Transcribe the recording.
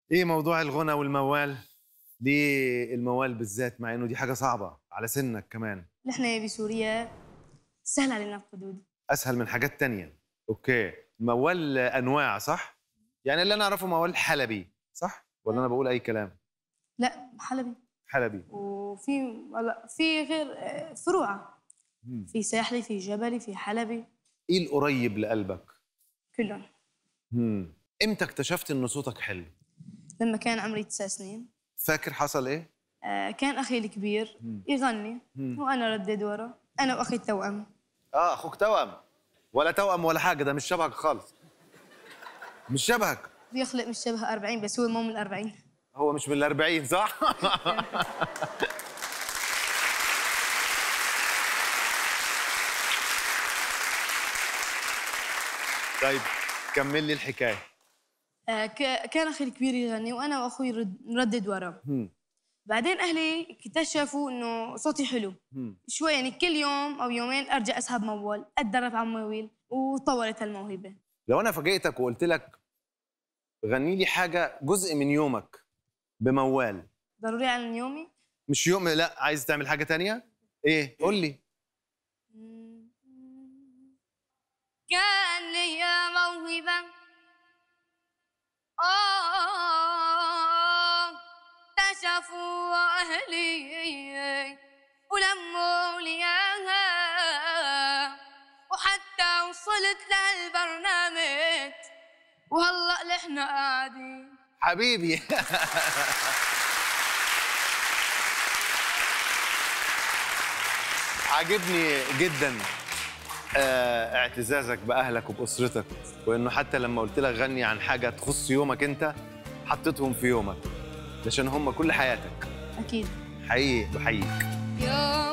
ايه موضوع الغنى والموال ليه الموال بالذات مع انه دي حاجه صعبه على سنك كمان نحن بسوريا سهل علينا الحدود اسهل من حاجات تانية اوكي موال انواع صح يعني اللي انا اعرفه موال حلبي صح ولا انا بقول اي كلام لا حلبي حلبي وفي لا في غير آه، فروع مم. في ساحلي في جبلي في حلبي ايه القريب لقلبك كلهم مم. امتى اكتشفت ان صوتك حلو لما كان عمري تسع سنين فاكر حصل ايه آه، كان اخي الكبير يغني مم. وانا ردد ورا انا واخي التوأم اه اخوك توأم ولا توأم ولا حاجه ده مش شبهك خالص مش شبهك بيخلق مش شبه 40 بس هو مو من 40 هو مش من الأربعين صح؟ طيب كمل لي الحكاية آه، ك- كان اخي الكبير يغني وانا واخوي نرد- نردد ورا هم. بعدين اهلي اكتشفوا انه صوتي حلو هم. شوي يعني كل يوم او يومين ارجع اسحب موال اتدرب على الموال وطورت الموهبه لو أنا فاجئتك وقلت لك غني لي حاجة جزء من يومك بموال ضروري على يومي مش يوم لا عايز تعمل حاجة تانية؟ إيه؟ قول لي كان لي موهبة آه اكتشفوا أهلي ولموا لي إياها وحتى وصلت لهالبرنامج وهلا نحن قاعدين حبيبي عاجبني جدا آه، اعتزازك باهلك وباسرتك وانه حتى لما قلت لك غني عن حاجه تخص يومك انت حطيتهم في يومك عشان هم كل حياتك أكيد حقيقي بحييك يوم